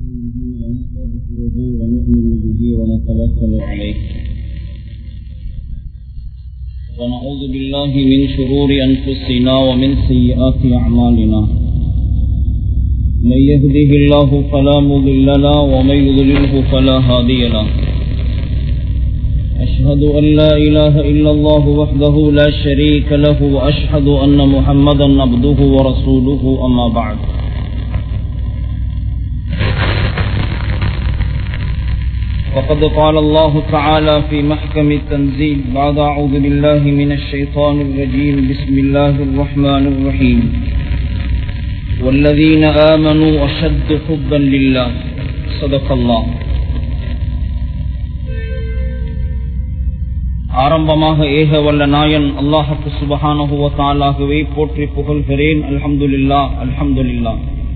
ونستغفره ونؤمن به ونتوكل عليه ونعوذ بالله من شرور أنفسنا ومن سيئات أعمالنا من يهده الله فلا مضل له ومن يضلله فلا هادي له أشهد أن لا إله إلا الله وحده لا شريك له وأشهد أن محمدا عبده ورسوله أما بعد فقد قال الله تعالى في محكم التنزيل بعد أعوذ بالله من الشيطان الرجيم بسم الله الرحمن الرحيم والذين آمنوا أشد حبا لله صدق الله ஆரம்பமாக ஏக வல்ல நாயன் அல்லாஹுக்கு சுபஹானஹுவ தாலாகவே போற்றி புகழ்கிறேன் அல்ஹம்துலில்லா அல்ஹம்துலில்லா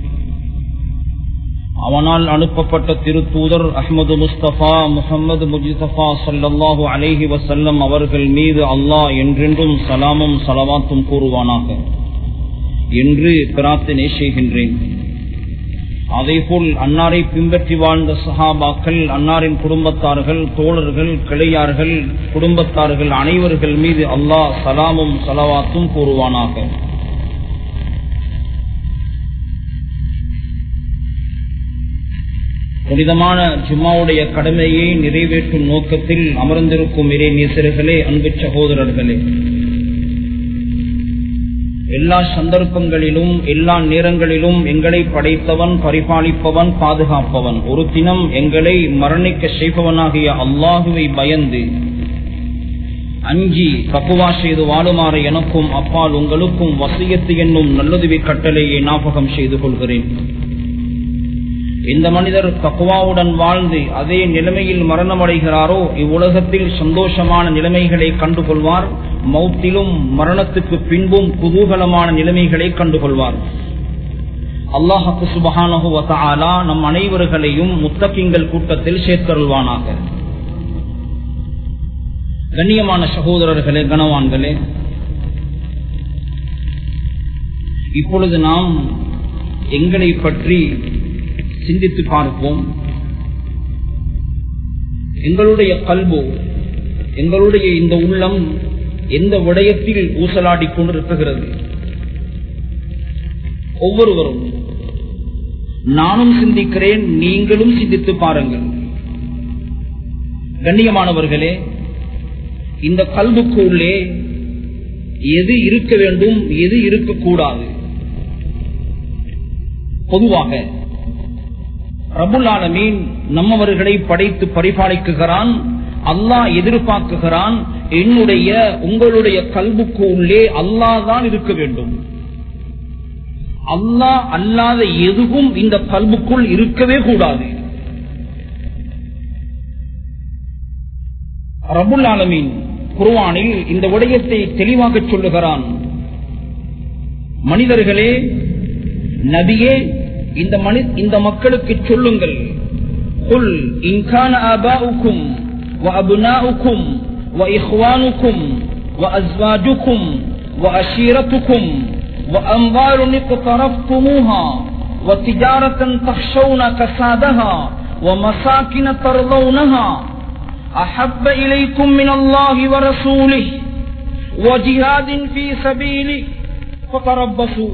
அவனால் அனுப்பப்பட்ட திருத்தூதர் அஹ்மது முஸ்தபா முகமது முஜிதபா சல்லல்லாஹு அலைஹி வசல்லம் அவர்கள் மீது அல்லாஹ் என்றென்றும் சலாமும் சலவாத்தும் கூறுவானாக என்று பிரார்த்தனை செய்கின்றேன் அதேபோல் அன்னாரை பின்பற்றி வாழ்ந்த சஹாபாக்கள் அன்னாரின் குடும்பத்தார்கள் தோழர்கள் கிளையார்கள் குடும்பத்தார்கள் அனைவர்கள் மீது அல்லாஹ் சலாமும் சலவாத்தும் கூறுவானாக புனிதமான ஜும்மாவுடைய கடமையை நிறைவேற்றும் நோக்கத்தில் அமர்ந்திருக்கும் இறை நேசர்களே அன்பு சகோதரர்களே எல்லா சந்தர்ப்பங்களிலும் எல்லா நேரங்களிலும் எங்களை படைத்தவன் பரிபாலிப்பவன் பாதுகாப்பவன் ஒரு தினம் எங்களை மரணிக்க செய்பவனாகிய அல்லாஹுவை பயந்து அஞ்சி தப்புவா செய்து வாழுமாறு எனக்கும் அப்பால் உங்களுக்கும் வசியத்து என்னும் நல்லதுவி கட்டளையை ஞாபகம் செய்து கொள்கிறேன் இந்த மனிதர் தக்குவாவுடன் வாழ்ந்து அதே நிலைமையில் மரணமடைகிறாரோ இவ்வுலகத்தில் சந்தோஷமான நிலைமைகளை கண்டுகொள்வார் மௌத்திலும் மரணத்துக்கு பின்பும் குதூகலமான நிலைமைகளை கண்டுகொள்வார் அல்லாஹு சுபஹானஹுவத்தாலா நம் அனைவர்களையும் முத்தக்கிங்கள் கூட்டத்தில் சேர்த்தருள்வானாக கண்ணியமான சகோதரர்களே கனவான்களே இப்பொழுது நாம் எங்களை பற்றி சிந்தித்து பார்ப்போம் எங்களுடைய கல்வோ எங்களுடைய இந்த உள்ளம் எந்த விடயத்தில் ஊசலாடி கொண்டிருக்கிறது ஒவ்வொருவரும் நானும் சிந்திக்கிறேன் நீங்களும் சிந்தித்து பாருங்கள் கண்ணியமானவர்களே இந்த கல்வுக்கு உள்ளே எது இருக்க வேண்டும் எது இருக்கக்கூடாது பொதுவாக ரபுல் ஆலமீன் நம்மவர்களை படைத்து பரிபாலிக்குகிறான் அல்லாஹ் எதிர்பார்க்குகிறான் என்னுடைய உங்களுடைய கல்வுக்கு உள்ளே அல்லாஹ் தான் இருக்க வேண்டும் அல்லாஹ் அல்லாத எதுவும் இந்த கல்வுக்குள் இருக்கவே கூடாது ரபுல் ஆலமீன் குருவானில் இந்த விடயத்தை தெளிவாக சொல்லுகிறான் மனிதர்களே நபியே இந்த மனி இந்த மக்களுக்கு சொல்லுங்கள் قل إن كان آباؤكم وأبناؤكم وإخوانكم وأزواجكم وأشيرتكم وأموال اقترفتموها وتجارة تخشون كسادها ومساكن ترضونها أحب إليكم من الله ورسوله وجهاد في سبيله فتربصوا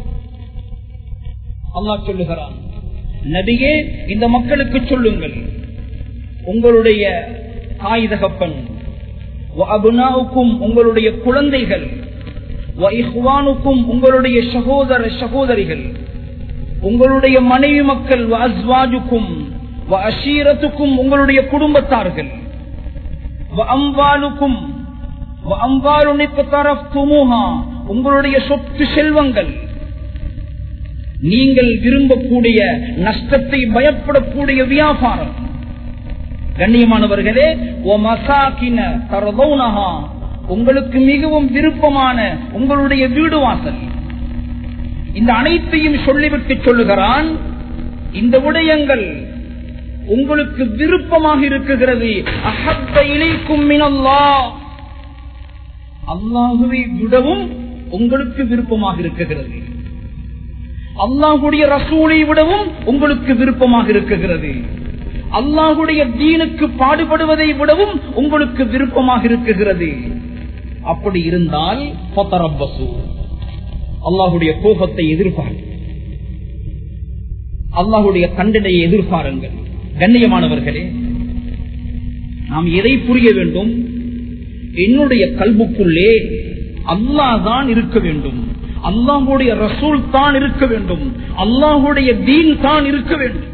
அல்லாஹ் சொல்லுகிறான் நபியே இந்த மக்களுக்கு சொல்லுங்கள் உங்களுடைய தாய் தகப்பன் உங்களுடைய குழந்தைகள் உங்களுடைய சகோதர சகோதரிகள் உங்களுடைய மனைவி மக்கள் அஸ்வாஜுக்கும் அஷீரத்துக்கும் உங்களுடைய குடும்பத்தார்கள் அம்பாலுக்கும் உங்களுடைய சொத்து செல்வங்கள் நீங்கள் விரும்பக்கூடிய நஷ்டத்தை பயப்படக்கூடிய வியாபாரம் கண்ணியமானவர்களே ஓ மசாக்கின தரதௌனஹா உங்களுக்கு மிகவும் விருப்பமான உங்களுடைய வீடு வாசல் இந்த அனைத்தையும் சொல்லிவிட்டு சொல்லுகிறான் இந்த விடயங்கள் உங்களுக்கு விருப்பமாக இருக்குகிறது அஹப்ப இலைக்கும் அல்லாஹுவை விடவும் உங்களுக்கு விருப்பமாக இருக்குகிறது அல்லாஹுடைய ரசூலை விடவும் உங்களுக்கு விருப்பமாக இருக்குகிறது அல்லாஹுடைய தீனுக்கு பாடுபடுவதை விடவும் உங்களுக்கு விருப்பமாக இருக்குகிறது அப்படி இருந்தால் ஃபதரப்பசு. அல்லாஹுடைய கோபத்தை எதிர்பார்க்க அல்லாஹுடைய தண்டனையை எதிர்பாருங்கள் கண்ணியமானவர்களே நாம் எதை புரிய வேண்டும் என்னுடைய கல்புக்குள்ளே அல்லாஹ் தான் இருக்க வேண்டும் அல்லாஹுடைய ரசூல் தான் இருக்க வேண்டும் அல்லாஹுடைய தீன் தான் இருக்க வேண்டும்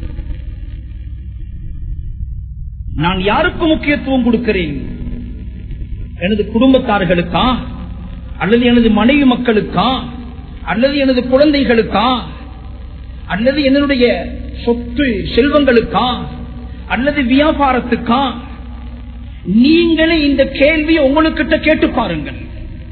நான் யாருக்கு முக்கியத்துவம் கொடுக்கிறேன் எனது குடும்பத்தார்களுக்கா அல்லது எனது மனைவி மக்களுக்கா அல்லது எனது குழந்தைகளுக்கா அல்லது என்னுடைய சொத்து செல்வங்களுக்கா அல்லது வியாபாரத்துக்கா நீங்களே இந்த கேள்வியை உங்களுக்கிட்ட கேட்டு பாருங்கள்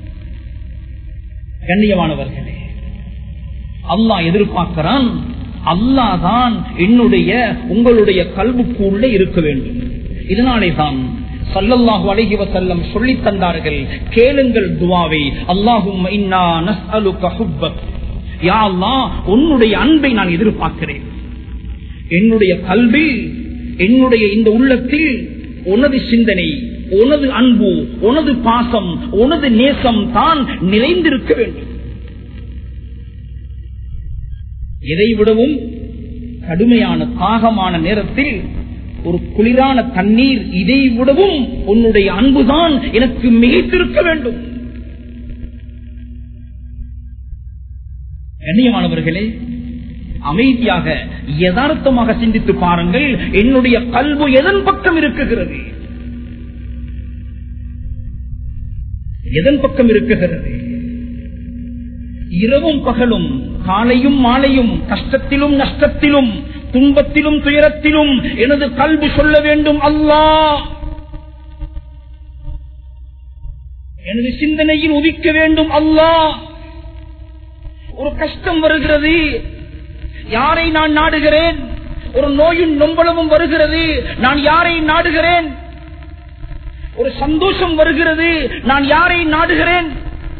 கண்ணியமானவர்களே அல்லாஹ் எதிர்பார்க்கிறான் அல்லாஹ் தான் என்னுடைய உங்களுடைய கல்வுக்குள்ள இருக்க வேண்டும் இதனாலே தான் சல்லல்லாஹு அலைஹி வஸல்லம் சொல்லி தந்தார்கள் கேளுங்கள் துவாவை அல்லாஹும் இன்னா நஸ்அலுக ஹுப்பக் யா அல்லாஹ் உன்னுடைய அன்பை நான் எதிர்பார்க்கிறேன் என்னுடைய கல்வி என்னுடைய இந்த உள்ளத்தில் உனது சிந்தனை உனது அன்பு உனது பாசம் உனது நேசம் தான் நிறைந்திருக்க வேண்டும் எதை விடவும் கடுமையான தாகமான நேரத்தில் ஒரு குளிரான தண்ணீர் இதை விடவும் உன்னுடைய அன்புதான் எனக்கு மிகைத்திருக்க வேண்டும் கண்ணியமானவர்களே அமைதியாக யதார்த்தமாக சிந்தித்து பாருங்கள் என்னுடைய கல்வு எதன் பக்கம் இருக்குகிறது எதன் பக்கம் இருக்குகிறது இரவும் பகலும் காலையும் மாலையும் கஷ்டத்திலும் நஷ்டத்திலும் துன்பத்திலும் துயரத்திலும் எனது கல்வி சொல்ல வேண்டும் அல்லாஹ் எனது சிந்தனையில் உதிக்க வேண்டும் அல்லாஹ் ஒரு கஷ்டம் வருகிறது யாரை நான் நாடுகிறேன் ஒரு நோயும் நொம்பளவும் வருகிறது நான் யாரை நாடுகிறேன் ஒரு சந்தோஷம் வருகிறது நான் யாரை நாடுகிறேன்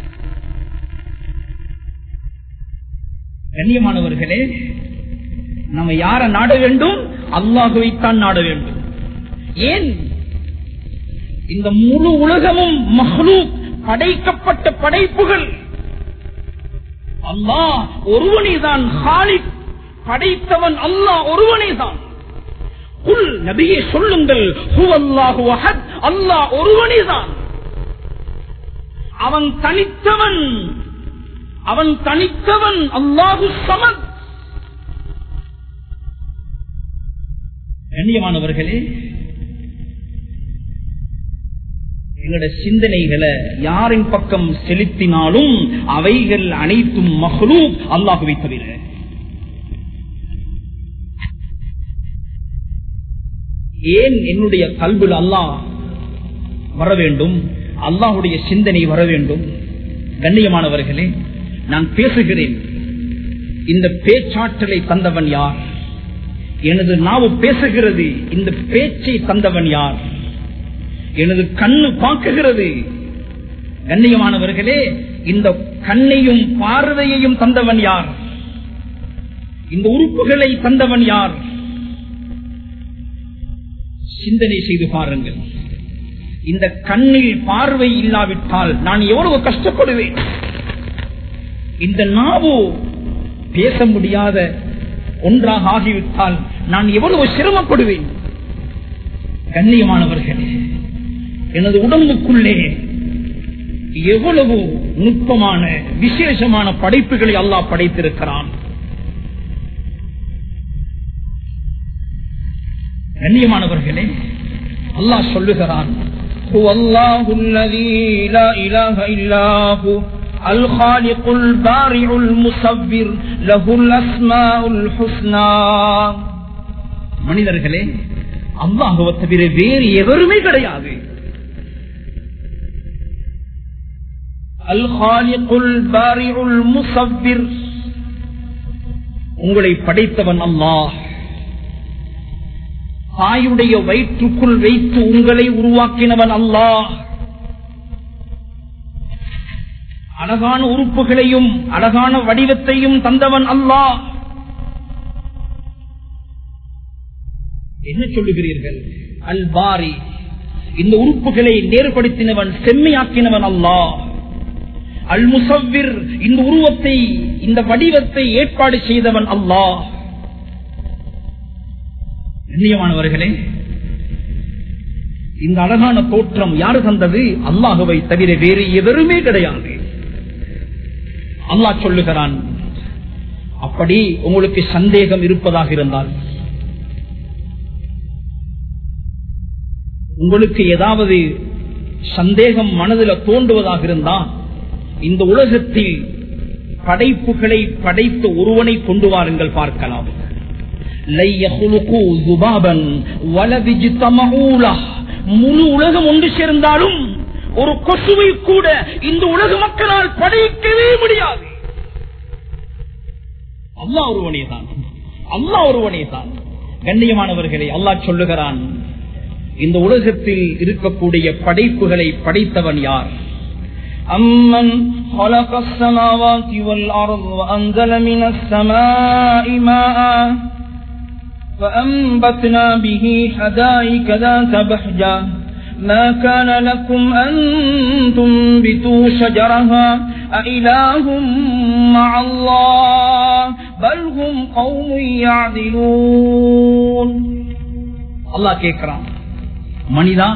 கண்ணியமானவர்களே நம்ம யார நாட வேண்டும் அல்லாஹுவைத்தான் நாட வேண்டும் ஏன் இந்த முழு உலகமும் மஹ்லூக் படைக்கப்பட்ட படைப்புகள் அல்லாஹ் ஒருவனே தான் ஹாலிக் படைத்தவன் அல்லாஹ் ஒருவனே தான் குல் நபியே சொல்லுங்கள் ஹுவல்லாஹு அஹத் அல்லாஹ் ஒருவனே தான் அவன் தனித்தவன் அவன் தனித்தவன் அல்லாஹு சமத் கண்ணியமானவர்களே எங்களுடைய சிந்தனைகளை யாரின் பக்கம் செலுத்தினாலும் அவைகள் அனைத்தும் மகளூப் அல்லாஹுவை தவிர ஏன் என்னுடைய கல்வியில் அல்லாஹ் வர வேண்டும் அல்லாஹுடைய சிந்தனை வர வேண்டும் கண்ணியமானவர்களே நான் பேசுகிறேன் இந்த பேச்சாற்றலை தந்தவன் யார் எனது நாவு பேசுகிறது இந்த பேச்சை தந்தவன் யார் எனது கண்ணு பார்க்குகிறது கண்ணியமானவர்களே இந்த கண்ணையும் பார்வையையும் தந்தவன் யார் இந்த உறுப்புகளை தந்தவன் யார் சிந்தனை செய்து பாருங்கள் இந்த கண்ணில் பார்வை இல்லாவிட்டால் நான் எவ்வளவு கஷ்டப்படுவேன் இந்த நாவு பேச முடியாத ஒன்றாக ஆகிவிட்டால் நான் எவ்வளவு சிரமப்படுவேன் கண்ணியமானவர்களே எனது உடம்புக்குள்ளே எவ்வளவு நுட்பமான விசேஷமான படைப்புகளை அல்லாஹ் படைத்திருக்கிறான் கண்ணியமானவர்களே அல்லாஹ் சொல்லுகிறான் هو الله الذي لا إله إلا هو الخالق البارع المصور له الأسماء الحسنى மனிதர்களே அல்லாஹுவை தவிர வேறு எவருமே கிடையாது அல் பாரிஉல் முசவ்விர் உங்களை படைத்தவன் அல்லாஹ் தாயுடைய வயிற்றுக்குள் வைத்து உங்களை உருவாக்கினவன் அல்லாஹ் அழகான உறுப்புகளையும் அழகான வடிவத்தையும் தந்தவன் அல்லாஹ் என்ன சொல்லுகிறீர்கள் அல் பாரி இந்த உறுப்புகளை நேர்படுத்தினவன் செம்மையாக்கினவன் அல்லாஹ் அல் முசவ்விர் இந்த உருவத்தை இந்த வடிவத்தை ஏற்பாடு செய்தவன் அல்லாஹ் கண்ணியமானவர்களே இந்த அழகான தோற்றம் யாரு தந்தது அல்லாஹுவை தவிர வேறு எவருமே கிடையாது அல்லாஹ் சொல்லுகிறான் அப்படி உங்களுக்கு சந்தேகம் இருப்பதாக இருந்தால் உங்களுக்கு ஏதாவது சந்தேகம் மனதில் தோன்றுவதாக இருந்தால் இந்த உலகத்தில் படைப்புகளை படைத்த ஒருவனை கொண்டு வாருங்கள் பார்க்கலாம் லை யஹ்லுகு ذُبَابًا وَلَوِ اجْتَمَعُوا لَهُ. முழு உலகம் ஒன்று சேர்ந்தாலும் ஒரு கொசுவை கூட இந்த உலக மக்களால் படைக்கவே முடியாது அல்லாஹ் ஒருவனே தான் அல்லாஹ் ஒருவனே தான் கண்ணியமானவர்களை அல்லாஹ் சொல்லுகிறான் இந்த உலகத்தில் இருக்கக்கூடிய படைப்புகளை படைத்தவன் யார் أمن خلق السماوات والأرض وأنزل من السماء ماء فأنبتنا به حدائق ذات بهجة ما كان لكم أن تنبتوا شجرها أإله مع الله بل هم قوم يعدلون அல்லாஹ் கேட்கிறான் மனிதா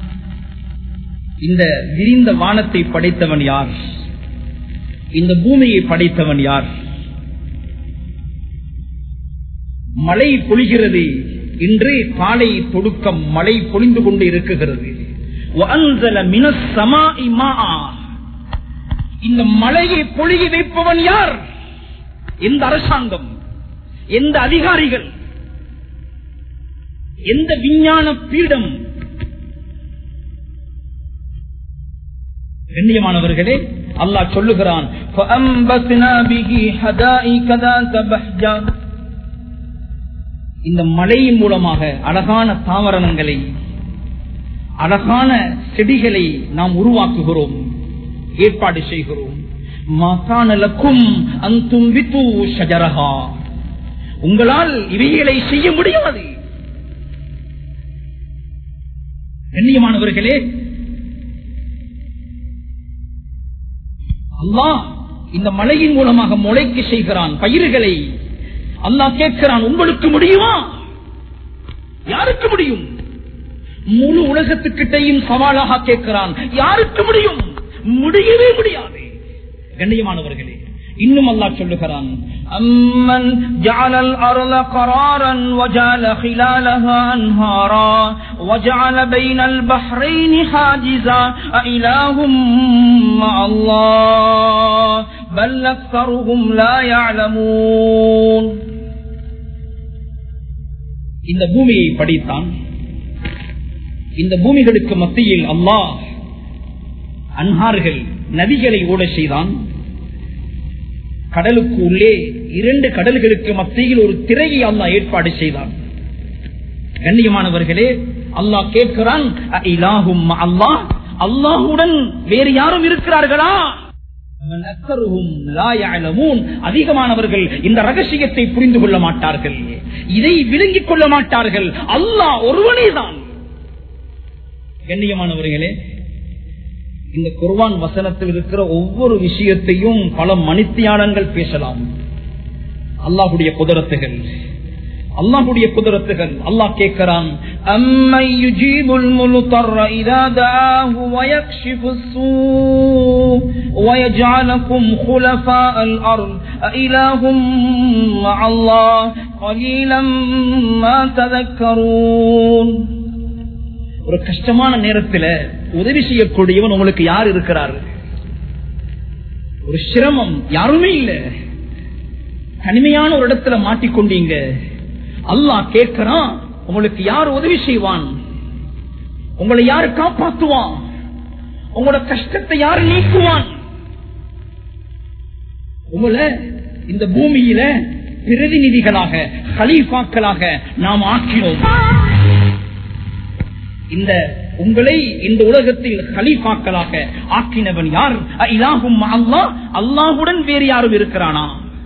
இந்த விரிந்த வானத்தை படைத்தவன் யார் இந்த பூமியை படைத்தவன் யார் மழை பொழிகிறது இன்று காலை தொடுக்க மழை பொழிந்து கொண்டு இருக்குகிறது وَأَنزَلَ مِنَ السَّمَاءِ مَاءً. இந்த மழையை பொழிய வைப்பவன் யார் எந்த அரசாங்கம் எந்த அதிகாரிகள் எந்த விஞ்ஞான பீடம் கண்ணியமானவர்களே அல்லாஹ் சொல்லுகிறான் فأنبتنا به حدائق ذات بهجة இந்த மழையின் மூலமாக அழகான தாவரணங்களை அழகான செடிகளை நாம் உருவாக்குகிறோம் ஏற்பாடு செய்கிறோம் மாகாணலக்கும் அந்தும் வித்து ஷஜரஹா உங்களால் இவைகளை செய்ய முடியாது கண்ணியமானவர்களே அல்லாஹ் இந்த மழையின் மூலமாக முளைக்கு செய்கிறான் பயிர்களை அல்லாஹ் கேட்கிறான் உங்களுக்கு முடியுமா யாருக்கு முடியும் முழு உலகத்துக்கிட்டையும் சவாலாக கேட்கிறான் யாருக்கு முடியும் முடியவே முடியாது கண்ணியமானவர்களே இன்னும் அல்லாஹ் சொல்லுகிறான் أمن جعل الأرض قرارا وجعل خلالها أنهارا وجعل بين البحرين حاجزا أإله مع الله بل أكثرهم لا يعلمون இந்த பூமியை படைத்தான் இந்த பூமிகளுக்கு மத்தியில் அல்லாஹ் அன்ஹார்கள் நதிகளை ஓட செய்தான் கடலுக்கு உள்ளே இரண்டு கடல்களுக்கு மத்தியில் ஒரு திரையை அல்லாஹ் ஏற்பாடு செய்தான் கண்ணியமானவர்களே அல்லாஹ் கேட்கிறான் இலாகும் அல்லாஹ் அல்லாஹுடன் வேறு யாரும் இருக்கிறார்களா அக்ஸருஹும் லா யஅலமூன். அதிகமானவர்கள் இந்த ரகசியத்தை புரிந்து கொள்ள மாட்டார்கள் இதை விளங்கிக் கொள்ள மாட்டார்கள் அல்லாஹ் ஒருவனே தான் கண்ணியமானவர்களே இந்த குர்வான் வசனத்தில் இருக்கிற ஒவ்வொரு விஷயத்தையும் பல மணித்தியாளங்கள் பேசலாம் அல்லாஹுடைய குதிரத்துகள் அல்லாஹுடைய குதிரத்துகள் அல்லாஹ் கேட்கிறான் أمن يجيب المضطر إذا دعاه ويكشف السوء ويجعلكم خلفاء الأرض أإله مع الله قليلا ما تذكرون ஒரு கஷ்டமான நேரத்துல உதவி செய்யக்கூடியவன் உங்களுக்கு யார் இருக்கிறார் ஒரு சிரமம் யாருமே இல்ல தனிமையான ஒரு இடத்துல மாட்டிக்கொண்டீங்க அல்லாஹ் கேட்கிறான் உங்களுக்கு யார் உதவி செய்வான் உங்களை யார் காப்பாற்றுவான் உங்களோட கஷ்டத்தை யார் நீக்குவான் உங்களை இந்த பூமியில பிரதிநிதிகளாக கலீஃபாக்களாக நாம் ஆக்கினோம் இந்த உங்களை இந்த உலகத்தில் ஹலீஃபாக்களாக ஆக்கினவன் யார் இலாகும் அல்லாஹ் அல்லாஹுடன் வேறு யாரும் இருக்கிறானா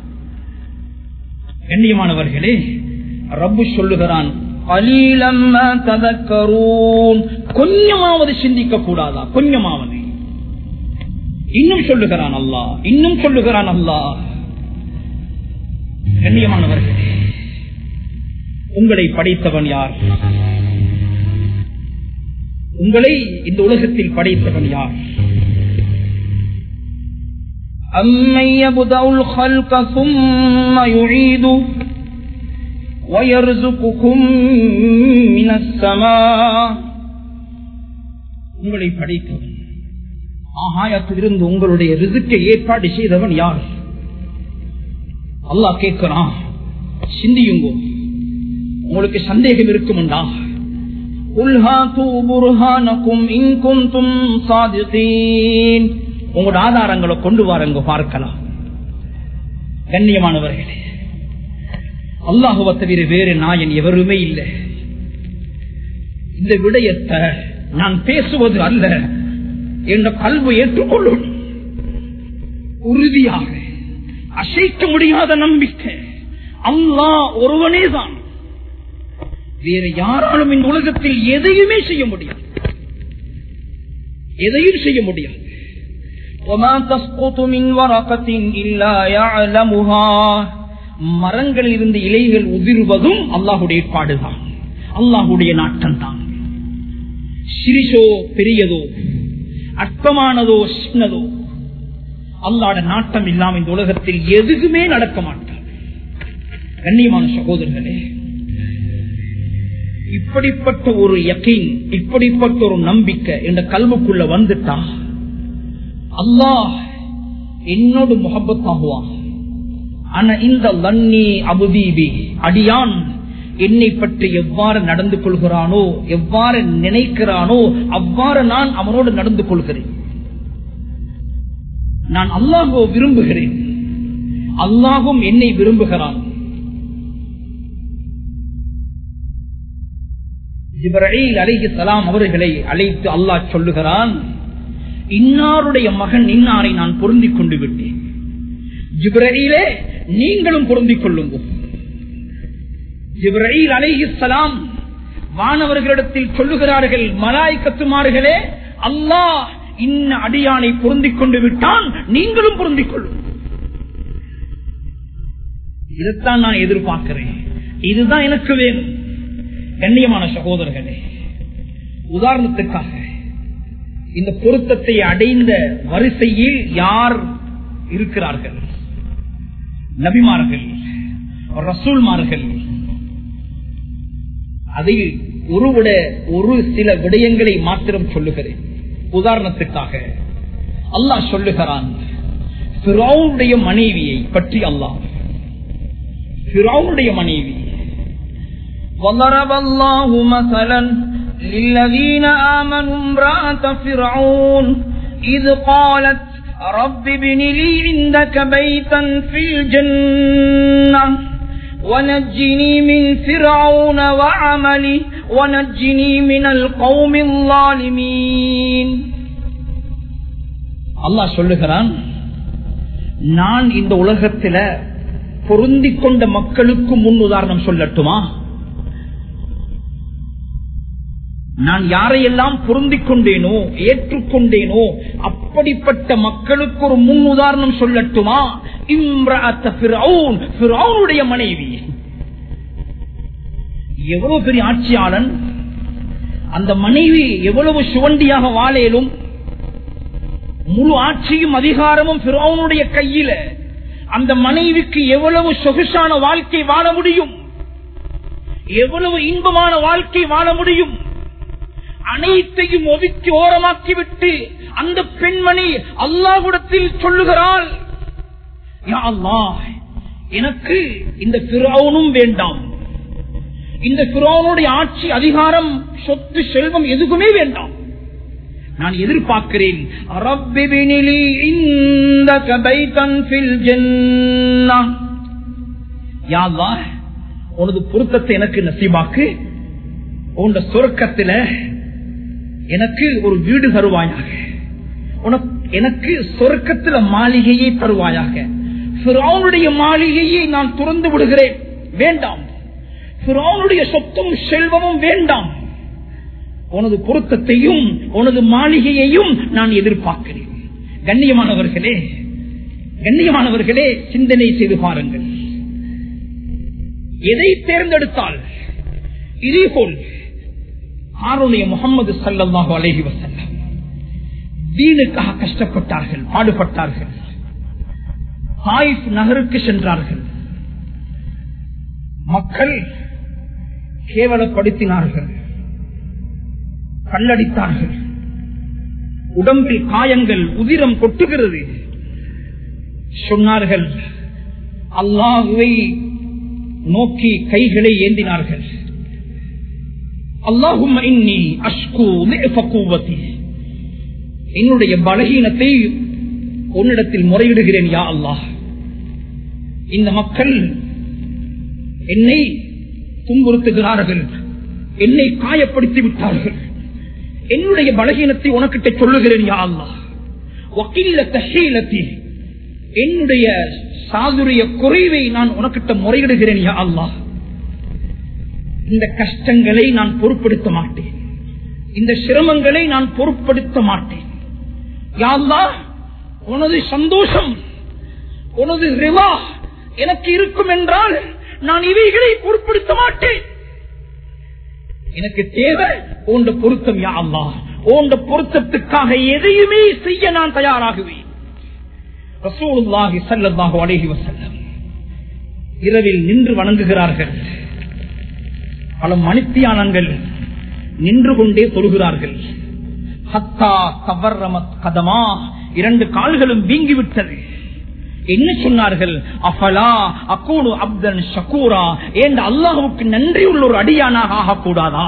கண்ணியமானவர்களே ரப்பு சொல்லுகிறான் "கலீலம்மா ததக்கரூன்." கொஞ்சமாவது சிந்திக்க கூடாதா கொஞ்சமாவது இன்னும் சொல்லுகிறான் அல்லாஹ் இன்னும் சொல்லுகிறான் அல்லாஹ் கண்ணியமானவர்களே உங்களை படைத்தவன் யார் உங்களை இந்த உலகத்தில் படைத்தவன் யார் أمن يبدأ الخلق ثم يعيده ويرزقكم من السماء உங்களை படைத்தவன் ஆகாயத்திலிருந்து உங்களுடைய ரிசுக்கை ஏற்பாடு செய்தவன் யார் அல்லாஹ் கேட்கிறான் சிந்தியுங்கோ உங்களுக்கு சந்தேகம் இருக்குமெண்டா قل هاتوا برهانكم إن كنتم صادقين உங்களோட ஆதாரங்களை கொண்டு வாருங்க பார்க்கலாம் கண்ணியமானவர்களே அல்லாஹுவ தவிர வேறு நாயன் எவருமே இல்லை இந்த விடயத்தை நான் பேசுவது அல்ல என்ற கல்வி ஏற்றுக்கொள்ளும் உறுதியாக அசைக்க முடியாத நம்பிக்கை அல்லாஹ் ஒருவனே தான் வேற யாராலும் இந்த உலகத்தில் எதையுமே செய்ய முடியாது எதையும் செய்ய முடியாது وما تسقط من ورقة إلا يعلمها மரங்களில் இருந்து இலைகள் உதிர்வதும் அல்லாஹுடைய ஏற்பாடுதான் அல்லாஹுடைய நாட்டம் தான் சிறிசோ பெரியதோ அற்பமானதோ சின்னதோ அல்லாட நாட்டம் இல்லாம இந்த உலகத்தில் எதுவுமே நடக்க மாட்டார் கண்ணியமான சகோதரர்களே இப்படிப்பட்ட ஒரு யக்கீன் இப்படிப்பட்ட ஒரு நம்பிக்கை என்ற கல்வுக்குள்ள வந்துட்டா அல்லாஹ் என்னோடு முகப்பத்தாகுவான் ஆனா இந்த லன்னி அபுதீபி அடியான் என்னை பற்றி எவ்வாறு நடந்து கொள்கிறானோ எவ்வாறு நினைக்கிறானோ அவ்வாறு நான் அவனோடு நடந்து கொள்கிறேன் நான் அல்லாஹோ விரும்புகிறேன் அல்லாஹும் என்னை விரும்புகிறான் ஜிப்ரீல் அலைஹி சலாம் அவர்களை அழைத்து அல்லாஹ் சொல்லுகிறான் இன்னாருடைய மகன் இன்னாரை நான் பொருந்திக் கொண்டு விட்டேன் ஜிப்ரீலே நீங்களும் பொருந்திக் கொள்ளுங்கள் ஜிப்ரீல் அலைஹி சலாம் வானவர்களிடத்தில் சொல்லுகிறார்கள் மலாய்க்கத்துமார்களே அல்லாஹ் இன்ன அடியானை பொருந்திக் கொண்டு விட்டான் நீங்களும் பொருந்திக் கொள்ளும் இதைத்தான் நான் எதிர்பார்க்கிறேன் இதுதான் எனக்கு வேணும் கண்ணியமான சகோதரர்களே உதாரணத்துக்காக இந்த பொருத்தத்தை அடைந்த வரிசையில் யார் இருக்கிறார்கள் நபிமார்கள் ரசூல்மார்கள் அதில் ஒரு விட ஒரு சில விடயங்களை மாத்திரம் சொல்லுகிறேன் உதாரணத்துக்காக அல்லாஹ் சொல்லுகிறான் ஃபிரௌனுடைய மனைவியை பற்றி அல்லாஹ் ஃபிரௌனுடைய மனைவி وضرب الله مثلا للذين آمنوا امرأة فرعون إذ قالت رب ابن لي عندك بيتا في الجنة ونجني من فرعون وعملي ونجني من القوم الظالمين அல்லாஹ் சொல்லுகிறான் நான் இந்த உலகத்தில பொருந்திக் கொண்ட மக்களுக்கு முன் உதாரணம் சொல்லட்டுமா நான் யாரையெல்லாம் பொருந்திக் கொண்டேனோ ஏற்றுக்கொண்டேனோ அப்படிப்பட்ட மக்களுக்கு ஒரு முன் உதாரணம் சொல்லட்டுமா இம்ரவுடைய மனைவி எவ்வளவு பெரிய ஆட்சியாளன் அந்த மனைவி எவ்வளவு சுவண்டியாக வாழேலும் முழு ஆட்சியும் அதிகாரமும் பிறவுனுடைய கையில அந்த மனைவிக்கு எவ்வளவு சொகுசான வாழ்க்கை வாழ முடியும் எவ்வளவு இன்பமான வாழ்க்கை வாழ முடியும் அனைத்தையும் ஒதுக்கி ஓரமாக்கிவிட்டு அந்த பெண்மணி அல்லாஹுடத்தில் சொல்லுகிறாள் யா அல்லாஹ் எனக்கு இந்த பிறவுனும் வேண்டாம் இந்த பிறவனுடைய ஆட்சி அதிகாரம் சொத்து செல்வம் எதுவுமே வேண்டாம் நான் எதிர்பார்க்கிறேன் ரப்பிபினிலி இந்தக பைத்தன் ஃபில் ஜன்னah. யா அல்லாஹ், உனது பொருத்தத்தை எனக்கு நசீபாக்கு உன் சொர்க்கத்தில எனக்கு ஒரு வீடு தருவாயாக உனக்கு எனக்கு சொர்க்கத்துல மாளிகையை தருவாயாக பிறவுடைய மாளிகையை நான் துறந்து விடுகிறேன் வேண்டாம் பிறவுடைய சொத்தும் செல்வமும் வேண்டாம் உனது பொருத்தத்தையும் உனது மாளிகையையும் நான் எதிர்பார்க்கிறேன் கண்ணியமானவர்களே கண்ணியமானவர்களே சிந்தனை செய்து பாருங்கள் எதை தேர்ந்தெடுத்தால் இதேபோல் ஆருடைய முகமது சல்லாஹு அலஹி வசல்லம் தீனுக்காக கஷ்டப்பட்டார்கள் பாடுபட்டார்கள் தாயிப் நகருக்கு சென்றார்கள் மக்கள் கேவலப்படுத்தினார்கள் கல்லடித்தார்கள் உடம்பில் காயங்கள் உதிரம் கொட்டுகிறது சொன்னார்கள் அல்லாஹுவை நோக்கி கைகளை ஏந்தினார்கள் அல்லாஹும் என்னுடைய பலகீனத்தை உன்னிடத்தில் முறையிடுகிறேன் யா அல்லாஹ் இந்த மக்கள் என்னை துன்புறுத்துகிறார்கள் என்னை காயப்படுத்தி விட்டார்கள் என்னுடைய பலகீனத்தை உனக்கிட்ட சொல்லுகிறேன் யா அல்லாஹ் வக்கீல தஹீலத்தி என்னுடைய சாதுரிய குறைவை நான் உனக்கிட்ட முறையிடுகிறேன் யா அல்லாஹ் இந்த கஷ்டங்களை நான் பொருட்படுத்த மாட்டேன் இந்த சிரமங்களை நான் பொருட்படுத்த மாட்டேன் யாழ்லா உனது சந்தோஷம் உனது ரிவா எனக்கு இருக்கும் என்றால் நான் இவைகளை பொருட்படுத்த மாட்டேன் எனக்கு தேவை உண்ட பொருத்தம் யா அல்லா உண்ட பொருத்தத்துக்காக எதையுமே செய்ய நான் தயாராகுவேன் ரசூலுல்லாஹி ஸல்லல்லாஹு அலைஹி வஸல்லம் இரவில் நின்று வணங்குகிறார்கள் பல மணித்தியானங்கள் நின்று கொண்டே தொழுகிறார்கள் ஹத்தா கவர்ரமத் கதமா இரண்டு கால்களும் வீங்கிவிட்டது என்ன சொன்னார்கள் அஃபலா அக்கூடு அப்தன் ஷக்கூரா ஏன் அல்லாஹுக்கு நன்றி உள்ள ஒரு அடியானாக ஆகக்கூடாதா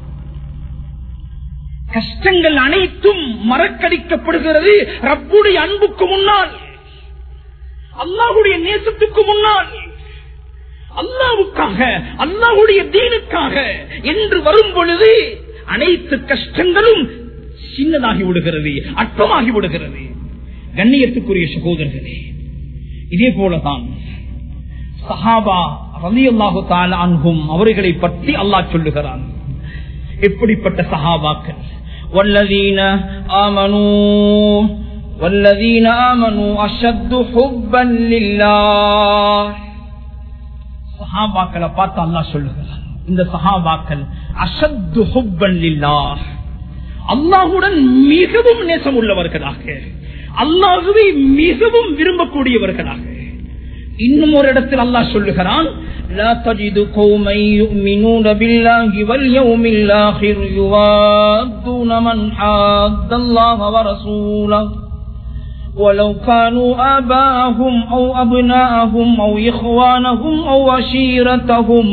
கஷ்டங்கள் அனைத்தும் மறக்கடிக்கப்படுகிறது ரப்புடைய அன்புக்கு முன்னால் அல்லாஹுடைய நேசத்துக்கு முன்னால் அல்லாவுக்காக அல்லாஹுடைய தீனுக்காக என்று வரும் பொழுது அனைத்து கஷ்டங்களும் சின்னதாகி விடுகிறது அற்பமாகி விடுகிறது கண்ணியத்துக்குரிய சகோதரர்களே இதே போலதான் சஹாபா ரவி அல்லாஹு அன்பும் அவர்களை பற்றி அல்லாஹ் சொல்லுகிறான் எப்படிப்பட்ட சஹாபாக்கள் والذين آمنوا والذين آمنوا أشد حبا لله சஹாபாக்களை பார்த்து அல்லாஹ் சொல்லுகிறான் இந்த சஹாபாக்கள் அசத்து ஹுப்பன் லில்லாஹ் அல்லாஹுடன் மிகவும் நேசம் உள்ளவர்களாக அல்லாஹுவை மிகவும் விரும்பக்கூடியவர்களாக இன்னும் ஒரு இடத்தில் அல்லாஹ் சொல்லுகிறான் لا تجد قوما يؤمنون بالله واليوم الآخر يوادون من حاد الله ورسوله ولو كانوا آباءهم أو أبناءهم أو إخوانهم أو عشيرتهم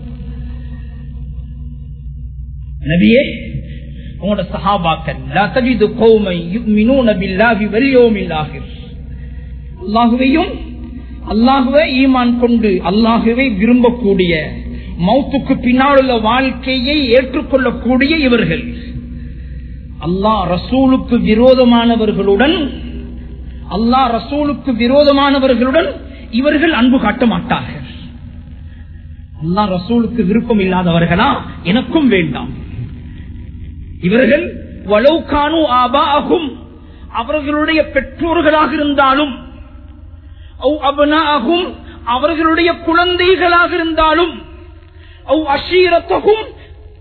நபியே உங்களோட சஹாபாக்கள் லா தஜிது கௌமை யுமினூன பில்லாஹி வல் யௌமில் ஆகிர் அல்லாஹுவையும் அல்லாஹுவை ஈமான் கொண்டு அல்லாஹுவை விரும்பக்கூடிய மௌத்துக்கு பின்னால் உள்ள வாழ்க்கையை ஏற்றுக்கொள்ளக்கூடிய இவர்கள் அல்லாஹ் ரசூலுக்கு விரோதமானவர்களுடன் அல்லாஹ் ரசூலுக்கு விரோதமானவர்களுடன் இவர்கள் அன்பு காட்ட மாட்டார்கள் அல்லாஹ் ரசூலுக்கு விருப்பம் இல்லாதவர்களா எனக்கும் வேண்டாம் இவர்கள் வலவுக்கானு ஆபாகும் அவர்களுடைய பெற்றோர்களாக இருந்தாலும் அபனாகும் அவர்களுடைய குழந்தைகளாக இருந்தாலும் அஷீரத்தகும்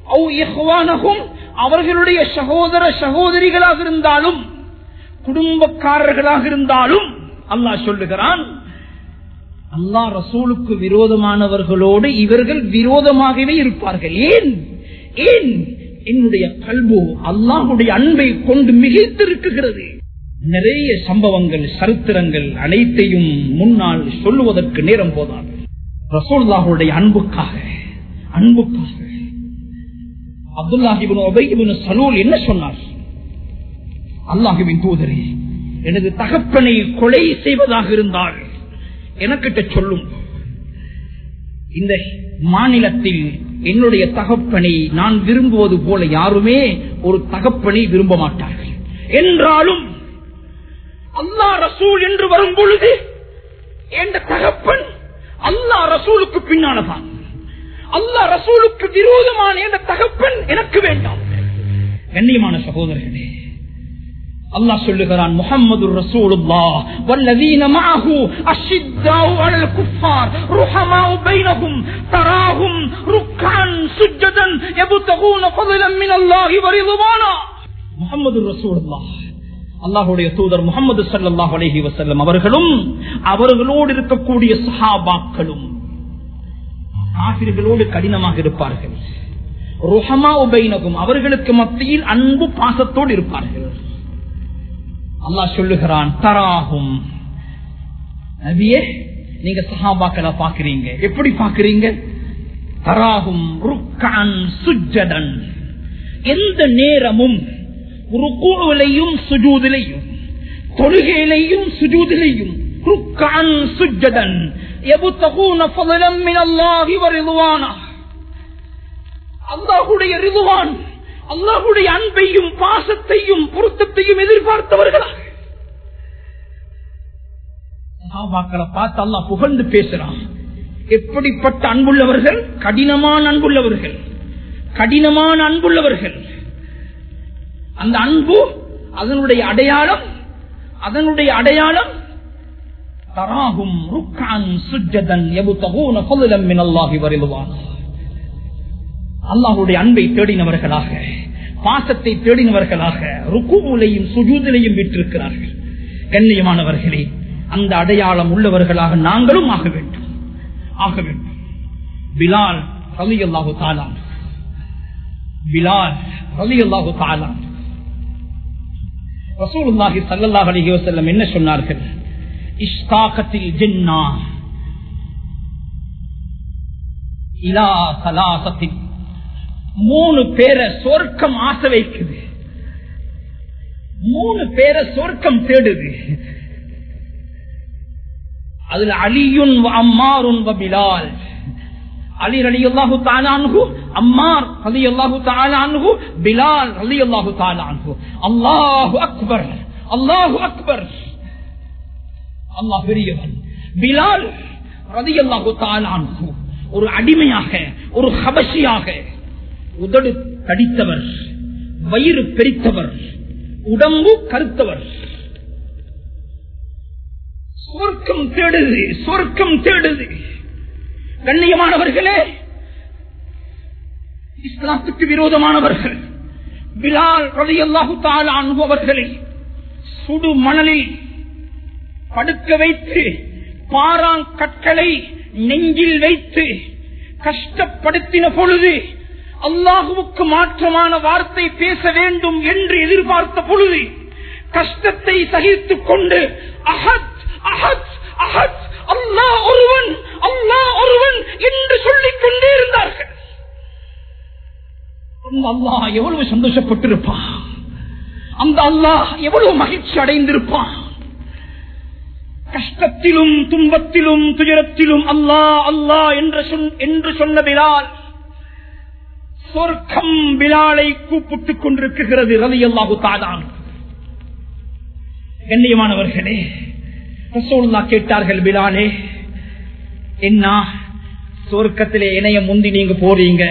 அவர்களுடைய சகோதர சகோதரிகளாக இருந்தாலும் குடும்பக்காரர்களாக இருந்தாலும் அல்லாஹ் சொல்லுகிறான் அல்லாஹ் ரசூலுக்கு விரோதமானவர்களோடு இவர்கள் விரோதமாகவே இருப்பார்கள் ஏன் ஏன் என்னுடைய கல்வோ அல்லாஹுடைய அன்பை கொண்டு மிகைத்திருக்குகிறது நிறைய சம்பவங்கள் சரித்திரங்கள் அனைத்தையும் முன்னால் சொல்லுவதற்கு நேரம் போதாது ரசூல்லாஹுடைய அன்புக்காக அன்புக்காக அப்துல்லாஹிபின் ஒபைபின் சலூல் என்ன சொன்னார் அல்லாஹுவின் தூதரே எனது தகப்பனை கொலை செய்வதாக இருந்தால் எனக்கிட்ட சொல்லும் இந்த மாநிலத்தில் என்னுடைய தகப்பனை நான் விரும்புவது போல யாருமே ஒரு தகப்பனை விரும்ப மாட்டார்கள் என்றாலும் அல்லா ரசூல் என்று வரும் பொழுது என்ற தகப்பன் அல்லா ரசூலுக்கு பின்னால்தான் அல்லா ரசூலுக்கு விரோதமான என்ற தகப்பன் எனக்கு வேண்டாம் கண்ணியமான சகோதரர்களே அல்லாஹ் சொல்லுகிறான் முஹம்மது ரசூலுல்லா வல்லதீன மஅஹு அஷ்ஷித்தாஉ அலல் குஃபார் ருஹமாஉ பைனஹும் தராஹும் ருக்கான் சுஜ்ஜதன் யப்தகூன ஃபضلا மின் அல்லாஹி வ ரிضவானா முஹம்மது ரசூலுல்லாஹ் அல்லாஹ்வுடைய தூதர் முகமது ஸல்லல்லாஹு அலைஹி வஸல்லம் அவர்களும் அவர்களோடு இருக்கக்கூடிய சஹாபாக்களும் காபிர்களோடு கடினமாக இருப்பார்கள் ருஹமா உபைனகும் அவர்களுக்கு மத்தியில் அன்பு பாசத்தோடு இருப்பார்கள் அல்லாஹ் சொல்லுகிறான் தராகும் நபியே நீங்க சஹாபாக்களை பாக்குறீங்க எப்படி பாக்குறீங்க தராகும் ருக்கான் சுஜ்ஜதன் எந்த நேரமும் ருக்குவிலையும் சுஜூதிலையும் தொழுகையிலையும் சுஜூதிலையும் ருக்கான் சுஜ்ஜதன் எபுத்தகூன ஃபضلا من الله ورضوانا அல்லாஹுடைய ரிதுவான் அல்லாஹுடைய அன்பையும் பாசத்தையும் பொருத்தத்தையும் எதிர்பார்த்தவர்களாக சஹாபாக்களை பார்த்து அல்லாஹ் புகழ்ந்து பேசுறான் எப்படிப்பட்ட அன்புள்ளவர்கள் கடினமான அன்புள்ளவர்கள் கடினமான அன்புள்ளவர்கள் அந்த அன்பு அதனுடைய அடையாளம் அதனுடைய அடையாளம் தராகும் ருக்கான் சுஜதன் எபுத்தகூன ஃபضلا من الله ورضوانا அல்லாஹுடைய அன்பை தேடினவர்களாக பாசத்தை தேடினவர்களாக ருக்குலையும் சுஜூதிலையும் விட்டிருக்கிறார்கள் கண்ணியமானவர்களே அந்த அடையாளம் உள்ளவர்களாக நாங்களும் ஆக வேண்டும் ஆக வேண்டும் பிலால் ரலி அல்லாஹு தாலான் பிலால் ரலி அல்லாஹு தாலான் ரசூலுல்லாஹி ஸல்லல்லாஹு அலைஹி வஸல்லம் என்ன சொன்னார்கள் இஷ்தாகத்தில் ஜின்னா இலா சலாசத்தின் மூணு பேரை சொர்க்கம் ஆசை வைக்குது மூணு பேரை சொர்க்கம் தேடுது அதுல அலியுன் அம்மாருன் பிலால் அலி அலி அல்லாஹு தாலான்ஹு அம்மார் அலி அல்லாஹு தாலான்ஹு பிலால் அலி அல்லாஹு தாலான்ஹு அல்லாஹு அக்பர் அல்லாஹு அக்பர் அல்லாஹ் பெரியவன் பிலால் ரதி அல்லாஹு தாலான்ஹு ஒரு அடிமையாக ஒரு ஹபஷியாக உதடு தடித்தவர் வயிறு பெரித்தவர் உடம்பு கருத்தவர் சொர்க்கம் தேடுது சொர்க்கம் தேடுது கண்ணியமானவர்களே இஸ்லாத்துக்கு விரோதமானவர்கள் பிலால் ரவி அல்லாஹு அனுபவர்களை சுடு மணலில் படுக்க வைத்து பாறாங்கற்களை நெஞ்சில் வைத்து கஷ்டப்படுத்தின பொழுது அல்லாஹுவுக்கு மாற்றமான வார்த்தை பேச வேண்டும் என்று எதிர்பார்த்த பொழுது கஷ்டத்தை சகித்துக் கொண்டு அஹத் அஹத் அஹத் அல்லாஹ் ஒருவன் அல்லாஹ் ஒருவன் என்று சொல்லிக் கொண்டே இருந்தார்கள் அல்லாஹ் எவ்வளவு சந்தோஷப்பட்டிருப்பான் அந்த அல்லாஹ் எவ்வளவு மகிழ்ச்சி அடைந்திருப்பான் கஷ்டத்திலும் துன்பத்திலும் துயரத்திலும் அல்லாஹ் அல்லாஹ் என்று சொன்ன பிலால் சொர்க்கம் பிலாலை கூப்பிட்டுக் கொண்டிருக்கிறது ரவி அல்லாஹு தாதான் கண்ணியமானவர்களே ரசோல்லா கேட்டார்கள் பிலாலே என்ன சொர்க்கத்திலே இணைய முந்தி நீங்க போறீங்க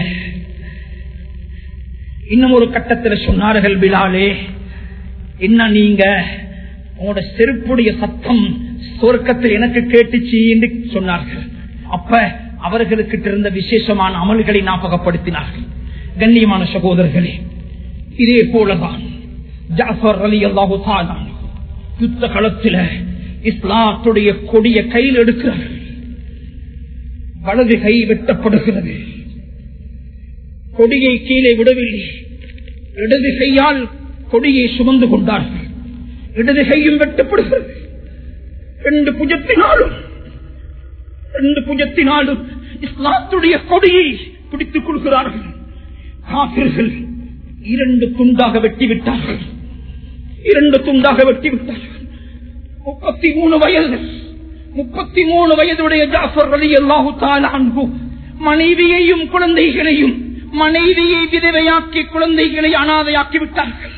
இன்னும் ஒரு கட்டத்தில் சொன்னார்கள் பிலாலே என்ன நீங்க உங்களோட செருப்புடைய சத்தம் சொர்க்கத்தில் எனக்கு கேட்டுச்சு என்று சொன்னார்கள் அப்ப அவர்களுக்கு இருந்த விசேஷமான அமல்களை ஞாபகப்படுத்தினார்கள் கண்ணியமான சகோதரர்களே இதே போலதான் ஜாஃபர் அலி அல்லாஹு யுத்த களத்தில் இஸ்லாத்துடைய கொடிய கையில் எடுக்கிறார்கள் வலது கை வெட்டப்படுகிறது கொடியை கீழே விடவில்லை இடது கையால் கொடியை சுமந்து கொண்டார்கள் இடது கையும் வெட்டப்படுகிறது ரெண்டு புஜத்தினாலும் ரெண்டு புஜத்தினாலும் இஸ்லாத்துடைய கொடியை பிடித்துக் கொள்கிறார்கள் காபிர்கள் இரண்டு துண்டாக வெட்டி விட்டார்கள் இரண்டு துண்டாக வெட்டி விட்டார்கள் முப்பத்தி மூணு வயது முப்பத்தி மூணு வயதுடைய ஜாஃபர் அலி அல்லாஹு அன்பு மனைவியையும் குழந்தைகளையும் மனைவியை விதவையாக்கி குழந்தைகளை அனாதையாக்கி விட்டார்கள்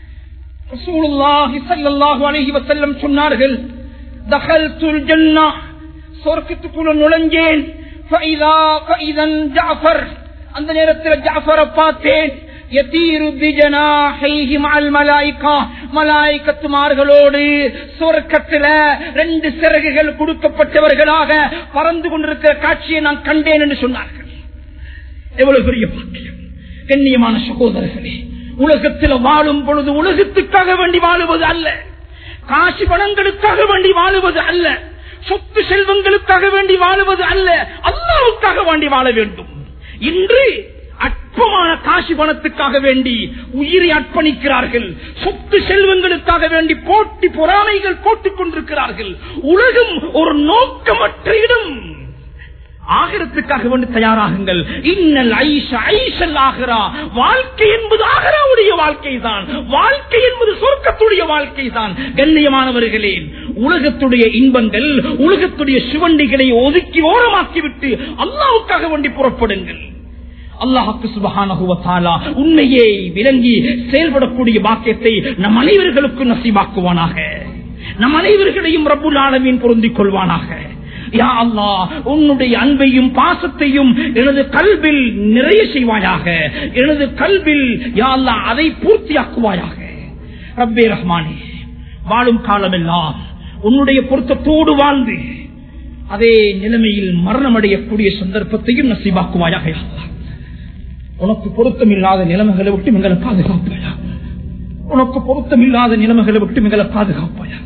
ரசூலுல்லாஹி ஸல்லல்லாஹு அலைஹி வஸல்லம் சொன்னார்கள் தகல்துல் ஜன்னah சொர்க்கத்துக்குள்ள நுழைஞ்சேன் ஃபைதா ஃபைதன் ஜாஃபர் அந்த நேரத்தில் ஜாஃபரை பார்த்தேன் யதீரு பிஜனாஹைஹி மஅல் மலாயிகா மலாயிகத்துமார்களோடு சொர்க்கத்தில ரெண்டு சிறகுகள் கொடுக்கப்பட்டவர்களாக பறந்து கொண்டிருக்கிற காட்சியை நான் கண்டேன் என்று சொன்னார்கள் எவ்வளவு பெரிய பாக்கியம் கண்ணியமான சகோதரர்களே உலகத்தில் வாழும் பொழுது உலகத்துக்காக வேண்டி வாழுவது அல்ல காசு பணங்களுக்காக வேண்டி வாழுவது அல்ல சொத்து செல்வங்களுக்காக வேண்டி வாழுவது அல்ல அல்லாவுக்காக வேண்டி வாழ வேண்டும் இன்று அற்பமான காசு பணத்துக்காக வேண்டி உயிரை அர்ப்பணிக்கிறார்கள் சொத்து செல்வங்களுக்காக வேண்டி போட்டி பொறாமைகள் போட்டுக் கொண்டிருக்கிறார்கள் உலகம் ஒரு நோக்கமற்ற இடம் ஆகரத்துக்காக வேண்டி தயாராகுங்கள் இன்னல் ஐஷ ஐஷல் ஆகிறா வாழ்க்கை என்பது ஆகராவுடைய வாழ்க்கை தான் வாழ்க்கை என்பது சொர்க்கத்துடைய வாழ்க்கை தான் கண்ணியமானவர்களே உலகத்துடைய இன்பங்கள் உலகத்துடைய சுவண்டிகளை ஒதுக்கி ஓரமாக்கிவிட்டு அல்லாவுக்காக வேண்டி புறப்படுங்கள் அல்லாஹுக்கு சுபகான உண்மையை விளங்கி செயல்படக்கூடிய பாக்கியத்தை நம் அனைவர்களுக்கும் நசிவாக்குவானாக நம் அனைவர்களையும் ரப்புல் ஆலமீன் பொருந்திக் கொள்வானாக யா அல்லா உன்னுடைய அன்பையும் பாசத்தையும் எனது கல்வில் நிறைய செய்வாயாக எனது கல்வில் யா அல்லா அதை பூர்த்தியாக்குவாயாக ரப்பே ரஹ்மானே வாழும் காலமெல்லாம் உன்னுடைய பொருத்தத்தோடு வாழ்ந்து அதே நிலைமையில் மரணம் அடையக்கூடிய சந்தர்ப்பத்தையும் நசிவாக்குவாயாக யா அல்லாஹ். உனக்கு பொருத்தம் இல்லாத நிலைமைகளை விட்டு எங்களை பாதுகாப்பாயா உனக்கு பொருத்தம் இல்லாத நிலைமைகளை விட்டு எங்களை பாதுகாப்பாயா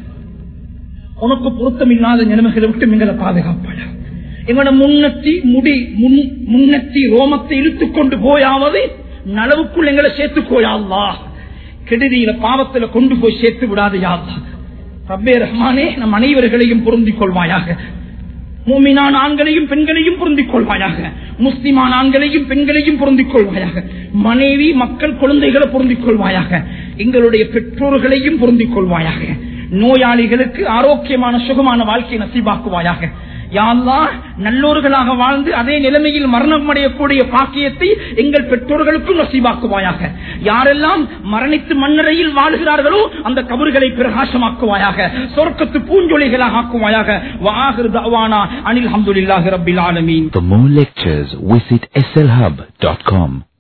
உனக்கு பொருத்தம் இல்லாத நிலைமைகளை விட்டு எங்களை பாதுகாப்பாயா எங்களோட முன்னத்தி முடி முன் முன்னத்தி ரோமத்தை இழுத்துக் கொண்டு போயாவது நலவுக்குள் எங்களை சேர்த்துக்கோயாள்லா கெடுதியில பாவத்துல கொண்டு போய் சேர்த்து விடாது யாழ்லா ரப்பே ரஹ்மானே நம் அனைவர்களையும் பொருந்திக் கொள்வாயாக மூமினான் ஆண்களையும் பெண்களையும் பொருந்திக் கொள்வாயாக முஸ்லிமான் ஆண்களையும் பெண்களையும் பொருந்திக் கொள்வாயாக மனைவி மக்கள் குழந்தைகளை பொருந்திக் கொள்வாயாக எங்களுடைய பெற்றோர்களையும் பொருந்திக் கொள்வாயாக நோயாளிகளுக்கு ஆரோக்கியமான சுகமான வாழ்க்கை நசீபாக்குவாயாக யாழ்லா நல்லோர்களாக வாழ்ந்து அதே நிலைமையில் மரணம் அடையக்கூடிய பாக்கியத்தை எங்கள் பெற்றோர்களுக்கும் நசீபாக்குவாயாக யாரெல்லாம் மரணித்து மண்ணறையில் வாழ்கிறார்களோ அந்த கபறுகளை பிரகாசமாக்குவாயாக சொர்க்கத்து பூஞ்சொலிகளாக ஆக்குவாயாக வாஹிர் தவானா அனில் அஹமதுல்லாஹி ரபில் ஆலமீன் For more lectures, visit slhub.com.